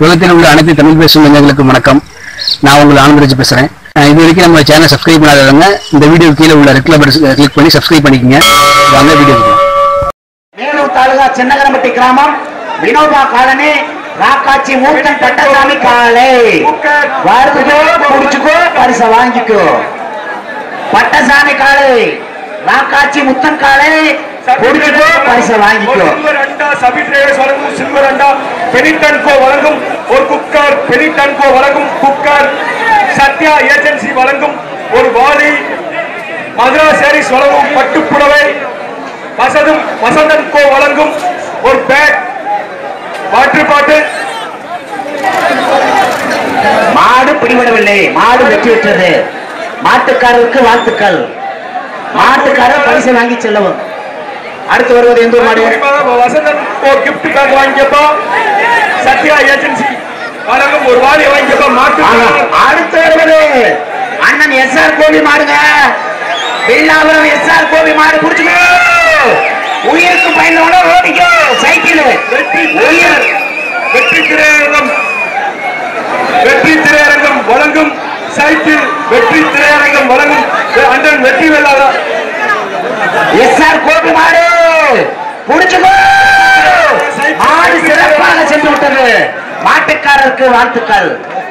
உலகத்தில் உள்ள அனைத்து தமிழ் பேசும் நெஞ்சங்களுக்கு வணக்கம் நான் உங்கள் ஆனந்தராஜ் பேசுறேன் அஹ் இது வரைக்கும் நம்ம சேனல் சப்ஸ்கிரைப் பண்ணாதவங்க இந்த வீடியோ கீழே உள்ள ரெட் கலர் கிளிக் பண்ணி சப்ஸ்கிரைப் பண்ணிக்கங்க வாங்க வீடியோ வேலூர் தாலுகா சின்னகரம்பட்டி கிராமம் வினோபா காலனி ராக்காச்சி மூர்த்தன் பட்டசாமி காலை வருதுக்கோ குடிச்சுக்கோ பரிசை வாங்கிக்கோ பட்டசாமி காலை ராக்காச்சி முத்தன் காலை குடிச்சுக்கோ பரிசை வாங்கிக்கோ சில்வர் அண்டா சபி டிரைவர்ஸ் வழங்கும் சில்வர் அண்டா பெனிட்டன் கோ வழங்கும் ஒரு குக்கர் பெனிட்டன் கோ வழங்கும் குக்கர் சத்யா ஏஜென்சி வழங்கும் ஒரு வாலி மதுரா சாரீஸ் வழங்கும் பட்டுப்புடவை வசதும் வசந்தன் கோ வழங்கும் ஒரு பேக் வாட்டர் பாட்டில் மாடு பிடிபடவில்லை மாடு வெற்றி பெற்றது மாட்டுக்காரருக்கு வாழ்த்துக்கள் மாட்டுக்காரர் பரிசை வாங்கி செல்லவும் அடுத்து வருவது எந்த ஊர் மாடு வசந்தன் கோ கிஃப்ட் பேக் வாங்கிக்கப்பா சத்யா ஏஜென்சி வழங்கும் ஒரு வாலி வாங்கிக்கப்பா மாட்டு ஆஹா, அடுத்து வருவது அண்ணன் எஸ் ஆர் கோபி மாடுங்க வில்லாபுரம் எஸ் ஆர் கோபி மாடு குடிச்சுக்கோ உயிருக்கு பயந்தவன ஓடிக்கோ சைக்கிள் வெற்றி உயிர் வெற்றி திரையரங்கம் வெற்றி திரையரங்கம் வழங்கும் சைக்கிள் வெற்றி திரையரங்கம் வழங்கும் அண்ணன் வெற்றி வெல்லாத எஸ் ஆர் கோபி மாடு குடிச்சுக்கோ மாடு சிறப்பாக சென்று விட்டது மாட்டுக்காரருக்கு வாழ்த்துக்கள்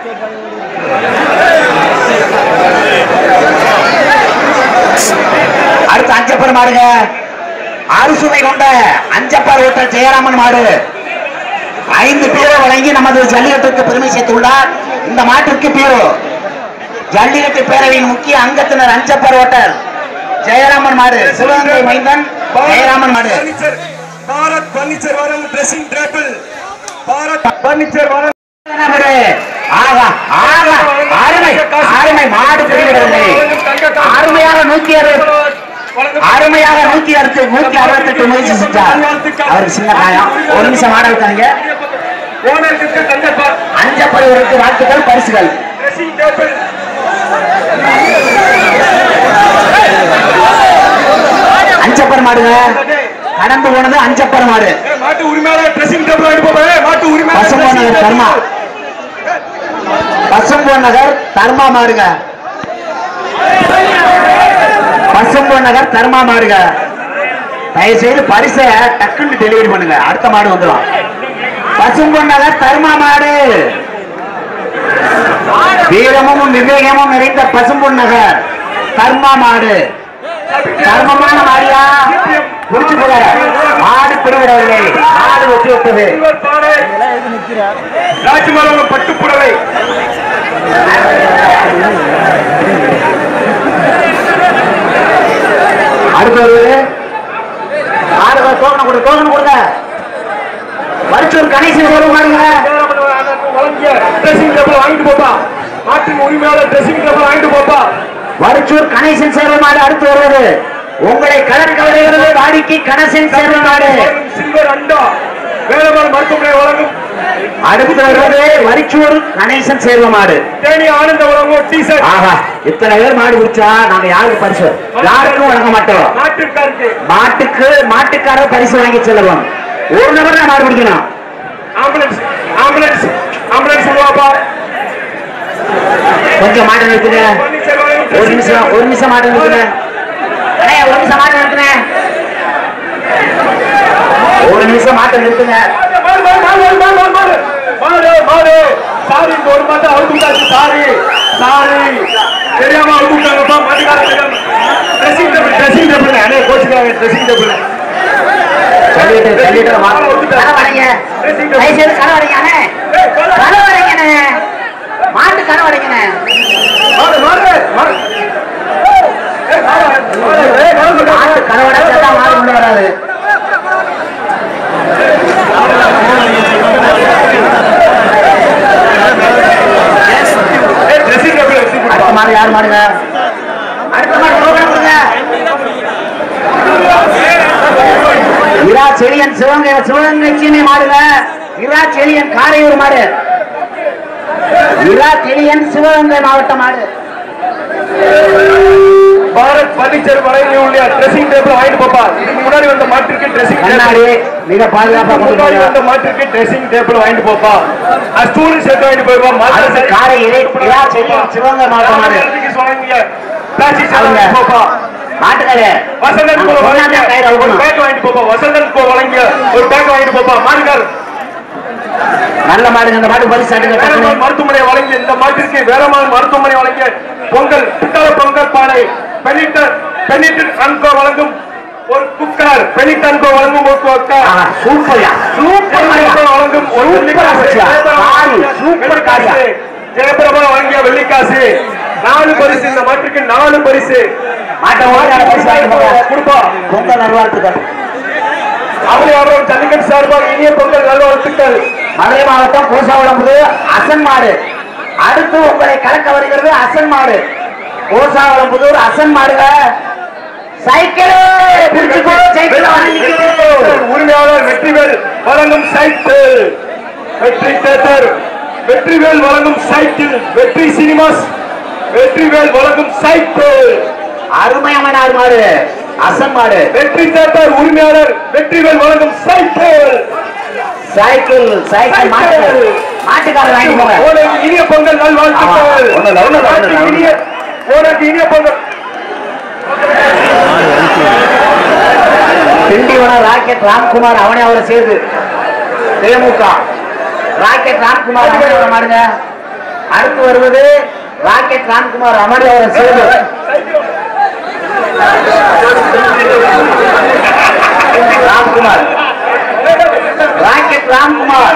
அடுத்து அஞ்சப்பர் மாடுங்க அறுசுவை கொண்ட அஞ்சப்பர் ஓட்டல் ஜெயராமன் மாடு ஐந்து பேரை வழங்கி நமது ஜல்லிக்கட்டுக்கு பெருமை சேர்த்துள்ளார் இந்த மாட்டிற்கு பேரு ஜல்லிக்கட்டு பேரவையின் முக்கிய அங்கத்தினர் அஞ்சப்பர் ஓட்டல் ஜெயராமன் மாடு சிவகங்கை மைந்தன் ஜெயராமன் மாடு பர்னிச்சர் பாரத் பர்னிச்சர் வரும் ட்ரெஸ்ஸிங் டேபிள் பாரத் பர்னிச்சர் வரும் மாடு. ஆகா, ஆகா, அருமை அருமை மாடு பிரிவிடவில்லை அருமையாக நூத்தி அறுபது அருமையாக நூத்தி அறுபத்தி நூத்தி அறுபத்தி எட்டு முயற்சி செஞ்சார் அவருக்கு சின்ன காயம் ஒரு நிமிஷம் மாட விட்டாங்க ஓனருக்கு தங்கப்பா அஞ்சப்படுவதற்கு வாழ்த்துக்கள் பரிசுகள் ட்ரெஸ்ஸிங் டேபிள் அஞ்சப்பர் மாடுங்க கடந்து போனது அஞ்சப்பர் மாடு மாட்டு உரிமையாளர் ட்ரெஸ்ஸிங் டேபிள் வாங்கிட்டு போவே மாட்டு பசும்பொன் உரிமையாளர் நகர் தர்மா பசும்பொன் நகர் தர்மா மாடுங்க பசும்பொன் நகர் தர்மா மாடுங்க தயவு செய்து பரிசை டக்குன்னு டெலிவரி பண்ணுங்க அடுத்த மாடு வந்துடும் பசும்பொன் நகர் தர்மா மாடு வீரமும் விவேகமும் நிறைந்த பசும்பொன் நகர் தர்மா மாடு தர்மமான மாடியா புடிச்சு போல மாடு பிரிவிடவில்லை மாடு வெற்றி விட்டது சில்வர் பானை ராஜ்மலம் பட்டுப்புடவை அடுத்தது ஆறு டோக்கன் கொடு டோக்கன் கொடுங்க வருஷம் கணேசன் சொல்ல பாருங்க வழங்கிய ட்ரெஸ்ஸிங் டேபிள் வாங்கிட்டு போப்பா மாட்டின் உரிமையாளர் ட்ரெஸ்ஸிங் டேபிள் வாங்கிட்டு போப்பா வருச்சூர் கணேசன் சேர்வ மாடு அடுத்து வருவது உங்களை கலர் கவலைகிறது வாடிக்கை கணேசன் சேர்வ மாடு சில்வர் அண்டா வேலமர் மருத்துவமனை வழங்கும் அடுத்து வருவது வரிச்சூர் கணேசன் சேர்வ மாடு தேனி ஆனந்த வழங்கும் டி ஷர்ட் ஆஹா இத்தனை பேர் மாடு குடிச்சா நாங்க யாருக்கு பரிசு யாருக்கும் வழங்க மாட்டோம் நாட்டிற்காருக்கு மாட்டுக்கு மாட்டுக்காரர் பரிசு வாங்கி செல்லுவோம் ஒரு நபர் தான் மாடு பிடிக்கணும் ஆம்புலன்ஸ் ஆம்புலன்ஸ் ஆம்புலன்ஸ் சொல்லுவாப்பா கொஞ்சம் மாடு நிறுத்துங்க பர்னிச்சர் வழங்கும் ஒரு நிமிஷம் ஒரு நிமிஷம் மாடு நிறுத்துங்க அண்ணே, ஒரு நிமிஷம் மாடு நிறுத்துங்க ஒரு நிமிஷம் மாட்டை நிறுத்துங்க மாடு, மாடு, மாடு, மாடு, மாடு, மாடு, மாடு. மாடு, மாடு. சாரி இந்த ஒரு மாதம் அவுட் விட்டாச்சு சாரி சாரி தெரியாம அவுட் விட்டாங்கப்பா மாட்டுக்கார ட்ரெஸ்ஸிங் டேபிள் ட்ரெஸ்ஸிங் டேபிள் அண்ணே கோச்சுக்காங்க ட்ரெஸ்ஸிங் டேபிள் சொல்லிட்டு சொல்லிட்டு மாடு கரை வரைங்க தயவு செய்து கரை வரைங்க அண்ணே. கரை வரைங்கண்ணே மாட்டு கரை வரைங்கண்ணே மாடு மாடு மாடு ஏய், மாடு, மாடு, ஏய், மாடு, மாடு. மாட்டு கரை வரைச்சா மாடு கொண்டு வராது ஏய், dressing table எடுத்து கொடுப்பா. அடுத்த மாடு யார் மாடுங்க அடுத்த மாடு program கொடுங்க இரா செழியன் சிவகங்கை சிவகங்கை சீமை மாடுங்க இரா செழியன் காரையூர் மாடு இரா செழியன் சிவகங்கை மாவட்ட மாடு பாரத் பர்னிச்சர் வரையில் உள்ள ட்ரெஸ்ஸிங் டேபிள் வாங்கிட்டு போப்பா இதுக்கு முன்னாடி வந்த மாட்டிற்கு ட்ரெஸ்ஸிங் கண்ணாடி மிக பாதுகாப்பா கொண்டு முன்னாடி போங்க வந்த மாட்டிற்கு ட்ரெஸ்ஸிங் டேபிள் வாங்கிட்டு போப்பா ஸ்டூல் செட் வாங்கிட்டு போய்ப்பா அடுத்து காரை இறை விழா செய்யும் சிவகங்கை மாவட்டம் மாடு பிளாஸ்டிக் அவங்க. வாங்கிட்டு போப்பா மாட்டுக்காரு வசந்தன் கோ நாங்க வழங்கிய கொண்டாந்த கயிறு ஒரு அவுக்கணும். பேக் வாங்கிட்டு போப்பா வசந்தன் கோ வழங்கிய ஒரு பேக் வாங்கிட்டு போப்பா மாடுகார் நல்ல மாடுங்க அந்த மாடு பரிசு அடுங்க வேலம்மாள் மருத்துவமனை வழங்கிய இந்த மாட்டிற்கு வேலம்மாள் மருத்துவமனை வழங்கிய பொங்கல் புத்தள பொங்கல் பானை பெனிட்டன் பெனிட்டன் அன்கோ வழங்கும் ஒரு குக்கர் பெனிட்டன் அன்கோ வழங்கும் ஒரு குக்கர் சூப்பர்யா சூப்பர் ஜெயபிரபா வழங்கும் ஒரு சூப்பர் வெள்ளிக்காசு வச்சியா. காரி, சூப்பர் காரியா. ஜெயபிரபா வழங்கிய வெள்ளிக்காசு நாலு பரிசு இந்த மாட்டிற்கு நாலு பரிசு மாட்டை ஓட்டாத பரிசு வாங்கி போங்க கொடுப்பா பொங்கல் நல்வாழ்த்துக்கள் அவளை அவர்கள் ஜல்லிக்கட்டு சார்பாக இனிய பொங்கல் நல்வாழ்த்துக்கள் மதுரை மாவட்டம் கோசாவளம்புது அசன் மாடு அடுத்து உங்களை கலக்க வருகிறது அசன் மாடு கோசாவளம்புதூர் அசன் மாடுங்க சைக்கிள் பிடிச்சுக்கோ சைக்கிள் உரிமையாளர் வெற்றிவேல் வழங்கும் சைக்கிள் வெற்றி தேட்டர் வெற்றிவேல் வழங்கும் சைக்கிள் வெற்றி சினிமாஸ் வெற்றிவேல் வழங்கும் சைக்கிள் அருமையான ஆடு மாடு அசன் மாடு வெற்றி தேட்டர் உரிமையாளர் வெற்றிவேல் வழங்கும் சைக்கிள் சைக்கிள் சைக்கிள் மாட்டு மாட்டுக்காரர் வாங்கி போங்க உனக்கு இனிய பொங்கல் நல்வாழ்த்துக்கள் ஆமா. ஒண்ணும் இல்ல, ஒண்ணும் இல்ல, ஒண்ணும் இல்ல. உனக்கு இனிய உனக்கு இனிய பொங்கல் திண்டிவனம் ராக்கெட் ராம்குமார் அவனே அவரை சேர்ந்து தேமுக ராக்கெட் ராம்குமார் அவனே அவரை மாடுங்க அடுத்து வருவது ராக்கெட் ராம்குமார் அமளி அவரை சேர்ந்து Ramkumar rocket Ramkumar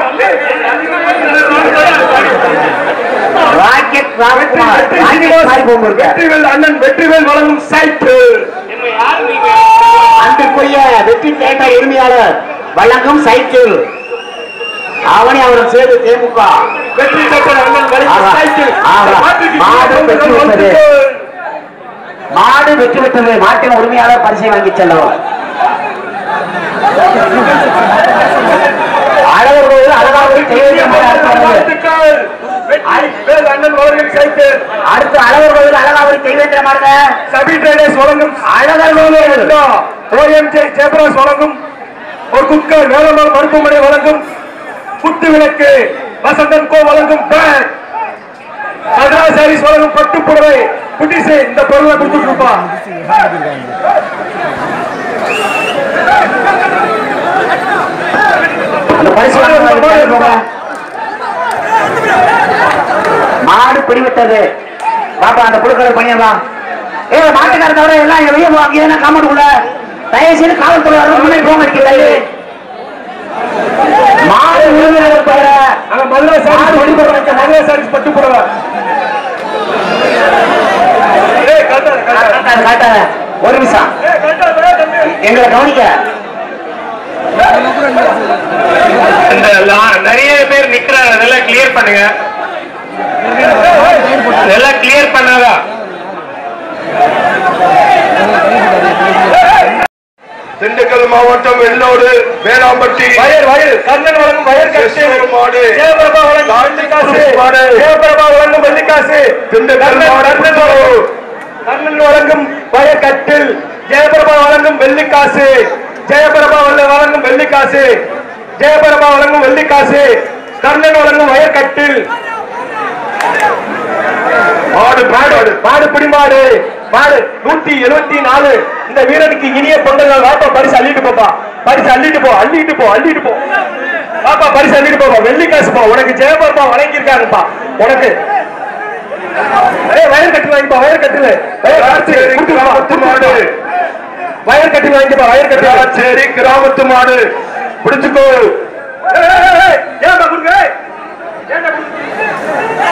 rocket Ramkumar rocket மாதிரி போகும் இருக்க வெற்றிவேல் அண்ணன் வெற்றிவேல் வழங்கும் சைக்கிள் அன்பிற்குரிய வெற்றி தேட்டர் உரிமையாளர் வழங்கும் சைக்கிள் அவனி அவரும் சேர்ந்து தேமுக வெற்றி தேட்டர் அண்ணன் வழங்கும் ஆஹா. சைக்கிள் ஆஹா. மாட்டுக்கு மாடு இனிய பொங்கல் வெற்றி பெற்றது. நல்வாழ்த்துக்கள். மாடு வெற்றி பெற்றது மாட்டின் உரிமையாளர் பரிசை வாங்கி செல்லவும் அழகர் கோயில் அழகாவூர் தெய்வீக மாடு அடுத்து வருது. வாழ்த்துக்கள். வெற்றிவேல் அண்ணன் வழங்கும் சைக்கிள் அடுத்து அழகர் கோயில் அழகாவூர் தெய்வேந்திர மாடுங்க சபி ட்ரேடர்ஸ் வழங்கும் அழகர் கோயில் ஓஎம்ஜே ஜெயபிராஸ் வழங்கும் ஒரு குக்கர் வேலம்மாள் மருத்துவமனை வழங்கும் குத்து விளக்கு வசந்தன் கோ வழங்கும் பேக் மதுரா சாரீஸ் வழங்கும் பட்டு புடவை குட்டிசு இந்த பொருளை கொடுத்துட்டு இருப்பா அந்த பரிசு வாங்கி வாங்கி போங்க. மாடு பிடிவிட்டது பாப்பா அந்த புழுக்களை பண்ணிடலாம் ஏ மாட்டுக்கார தவிர எல்லாம் இங்க வெளியே போவாங்க ஏன்னா காமௌண்டுக்குள்ள தயவு செய்து காவல்துறை வரணும் முன்னாடி போங்க தள்ளி மாடு உரிமையாளர் தவிர அங்க மதுரா சாரீஸ் பட்டு புடவை மதுரா சாரீஸ் பட்டு புடவை ஏய் கட்டாத கட்டாத காட்டாத, காட்டாத. ஒரு நிமிஷம் ஏய் கட்டாத தம்பி எங்களை கவனிக்க இந்த லா- நிறைய பேர் நிக்கிறாங்க அதெல்லாம் கிளியர் பண்ணுங்க இதெல்லாம் கிளியர் பண்ணாதா திண்டுக்கல் மாவட்டம் வெள்ளோடு வேளாம்பட்டி வயல் வயல் கண்ணன் வழங்கும் வயல் கட்டு கிருஷ்ணகிரி மாடு ஜெயபிரபா வழங்கும் வெள்ளிக்காசு மாடு. ஜெயபிரபா வழங்கும் வெள்ளிக்காசு திண்டுக்கல் கண்ணன் மாவட்டம் வழங்கும் கண்ணன் வழங்கும் வயல் கட்டில் ஜெயபிரபா வழங்கும் வெள்ளிக்காசு ஜெயபிரபா வழ- வழங்கும் வெள்ளிக்காசு ஜெயபிரபா வழங்கும் வெள்ளிக்காசு கண்ணன் வழங்கும் வயல் கட்டில் மாடு மாடு மாடு பிடி மாடு மாடு நூத்தி எழுபத்தி நாலு இந்த வீரனுக்கு இனிய பொங்கல் நாள் வாப்பா பரிசு அள்ளிட்டு போப்பா பரிசு அள்ளிட்டு போ அள்ளிட்டு போ அள்ளிட்டு போ வாப்பா பரிசு அள்ளிட்டு போப்பா வெள்ளி காசு போ உனக்கு ஜெயபர்மா வழங்கியிருக்காங்கப்பா உனக்கு ஏய் வயர் கட்டில் வாங்கிப்பா வயர் கட்டில் வயர் கட்டில் கிராமத்து மாடு வயர் கட்டில் வாங்கிப்பா வயர் கட்டில் சரி கிராமத்து மாடு பிடிச்சுக்கோ ஏன்டா கொடுங்க ஏய், ஏன்டா கொடுங்க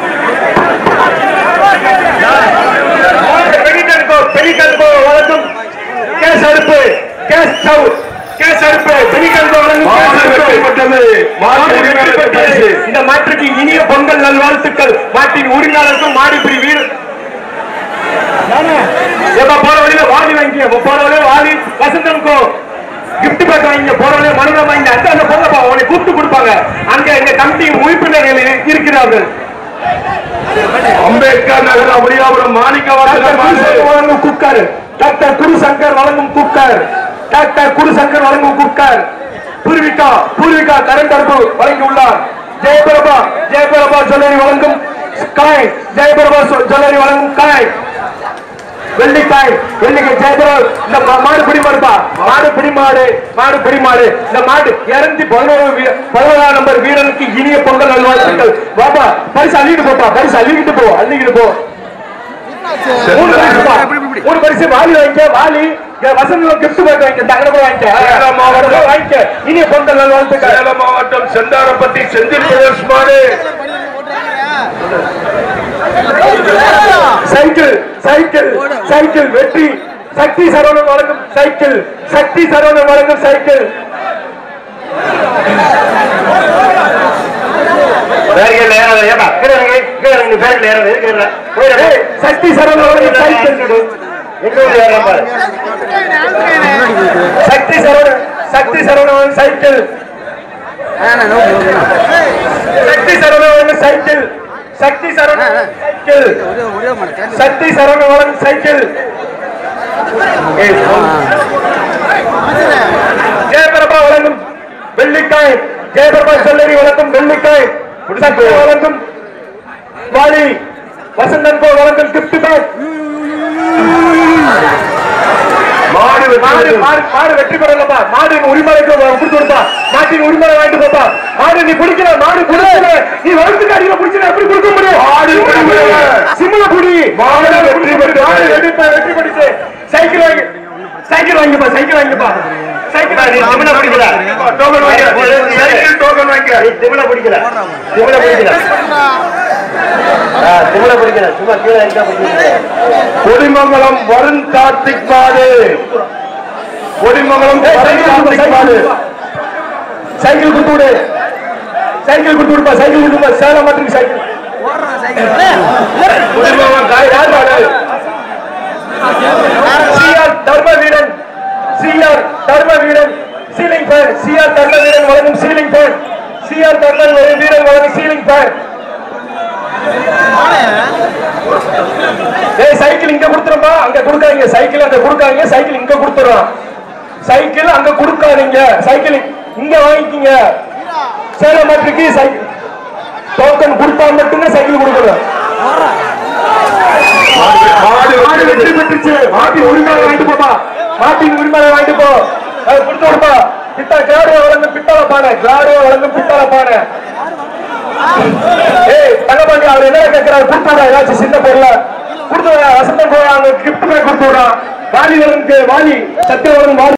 பெரிட்டனுக்கோ பெரிட்டனுக்கோ வழங்கும் கேஸ் அடுப்பு கேஸ் ஸ்டவ் கேஸ் அடுப்பு பெரிட்டனுக்கோ வழங்கும் மாடு கேஸ் வெற்றி அடுப்பு பெற்றது மாடு மாடு வெற்றி உரிமையாளருக்கு பெற்றது. பரிசு. இந்த மாற்றுக்கு இனிய பொங்கல் நல்வாழ்த்துக்கள் மாட்டின் உரிமையாளருக்கும் மாடுபிடி வீடு ஏப்பா போற வழியில வாலி வாங்கிக்க போற வழியில வாலி வசந்தனுக்கோ gift பேக் வாங்கிக்க போற வழியில மனுரம் வாங்கி அந்த அந்த பொங்கப்பா உனக்கு கூப்பிட்டு கொடுப்பாங்க அங்க எங்க கமிட்டி உறுப்பினர்கள் இரு- இருக்கிறார்கள் அம்பேத்கர் நகர் அபடியாபுரம் மாணிக்கவாசகர் மாடு வழங்கும் குக்கர் டாக்டர் குருசங்கர் வழங்கும் குக்கர் டாக்டர் குருசங்கர் வழங்கும் குக்கர் பூர்விகா பூர்விகா கரண்ட் அடுப்பு வழங்கியுள்ளார் ஜெயபிரபா ஜெயபிரபா ஜுவல்லரி வழங்கும் காய் ஜெயபிரபா சொ- ஜுவல்லரி வழங்கும் காய் வெள்ளிக்காய் வெள்ளிக்காய் ஜெயபிரபா இந்த மா- மாடு பிடி மாடுப்பா மாடு பிடி மாடு மாடு பிடி மாடு இந்த மாடு இறந்தி பதினோரு வீ- பதினோராம் நம்பர் வீரனுக்கு இனிய பொங்கல் நல்வாழ்த்துக்கள் பாப்பா பரிசு அள்ளிட்டு போப்பா பரிசு அள்ளிக்கிட்டு போ அள்ளிக்கிட்டு போ மூணு பரிசு பா. மூணு பரிசு வாலி வாங்கிக்க வாலி இங்க வசந்தம் கிஃப்ட் பேக் வாங்கிக்க தகட கூட வாங்கிக்க சேலம் மாவட்டம். வாங்கிக்க இனிய பொங்கல் நல்வாழ்த்துக்கள் சேலம் மாவட்டம் செந்தாரப்பட்டி செந்தில் பிரதர்ஸ் மாடு சைக்கிள் சைக்கிள் சைக்கிள் வெற்றி சக்தி சரவணன் வழங்கும் சைக்கிள் சக்தி சரவணன் வழங்கும் சைக்கிள் ஏய், சக்தி சரவணன் வழங்கும் சைக்கிள் சக்தி சரவணன் சக்தி சரவணன் வழங்கும் சைக்கிள் சக்தி சரவணன் வழங்கும் சைக்கிள் சக்தி சரவணன் சைக்கிள் சக்தி சரவணன் வழங்கும் சைக்கிள் ஏய், ஜெயபிரபா வழங்கும் வெள்ளிக்காய் ஜெயபிரபா சொல்லரி வழங்கும் வெள்ளிக்காய் சக்தி வழங்கும் வாலி வசந்தன் கோ வழங்கும் கிஃப்ட் பேக் மாடு மாடு வெற்றி மாடு மாடு வெற்றி பெறலப்பா மாடு உரிமலைக்கு கொடுத்து கொடுப்பா மாட்டின் உரிமலை வாங்கிட்டு போப்பா மாடு நீ பிடிக்கல மாடு பிடிக்கல நீ வளர்த்து அடியில பிடிச்சல எப்படி கொடுக்க முடியும் மாடு வெற்றி பெறல. சிம்ல புடி மாடு வெற்றி பெற்றது. மாடு வெற்றி பெ- வெற்றி பெற்றுச்சு சைக்கிள் வாங்கி சைக்கிள் வாங்கிப்பா சைக்கிள் வாங்கிப்பா சைக்கிள் வாங்கி சிம்ல பிடிக்கல டோக்கன் வாங்க சைக்கிள் டோக்கன் வாங்க சிம்ல பிடிக்கல சிம்ல பிடிக்கல சிம்ல பிடிக்கல சும்மா கீழே எங்க பிடிக்கல கொடிமங்கலம் வருண் கார்த்திக் மாடு கொடிமங்கலம் வருண் கார்த்திக் மாடு சைக்கிள் கொடுத்து விடு சைக்கிள் கொடுத்து விடுப்பா சைக்கிள் கொடுத்துப்பா சேலம் மட்டும் சைக்கிள் கொடிமங்கலம் யார் யார் மாடு சிஆர் தர்ம வீரன் சிஆர் தர்ம வீரன் சீலிங் ஃபேன் சிஆர் தர்ம வீரன் வழங்கும் சீலிங் ஃபேன் சிஆர் தர்ம வீரன் வழங்கும் சீலிங் ஃபேன் ஏய் சைக்கிள் இங்க கொடுத்துருப்பா அங்க கொடுக்காதீங்க சைக்கிள் அங்க கொடுக்காதீங்க சைக்கிள் இங்க கொடுத்துறோம் சைக்கிள் அங்க கொடுக்காதீங்க சைக்கிள் இங்க வாங்கிக்கிங்க சேலம் மாட்டுக்கு சைக்கிள் டோக்கன் கொடுத்தா மட்டும்தான் சைக்கிள் கொடுக்கணும் மாடு மாடு வெற்றி பெற்றுச்சு மாட்டின் உரிமையை வாங்கிட்டு போப்பா மாட்டின் உரிமையை வாங்கிட்டு போ அது கொடுத்து விடுப்பா பித்தா கிளாடுவ வழங்கும் பித்தளை பானை கிளாடுவ வழங்கும் பித்தளை பானை ஏய் தங்கப்பாண்டி அவர் என்ன கேட்கிறாரு கொடுத்து விடா ஏதாச்சும் சின்ன பொருளை கொடுத்து விடா வசந்தம் போய் அவங்க கிஃப்ட் பேக் கொடுத்து விடா வாலி வழங்கு வாலி சத்திய வழங்கும் வாலி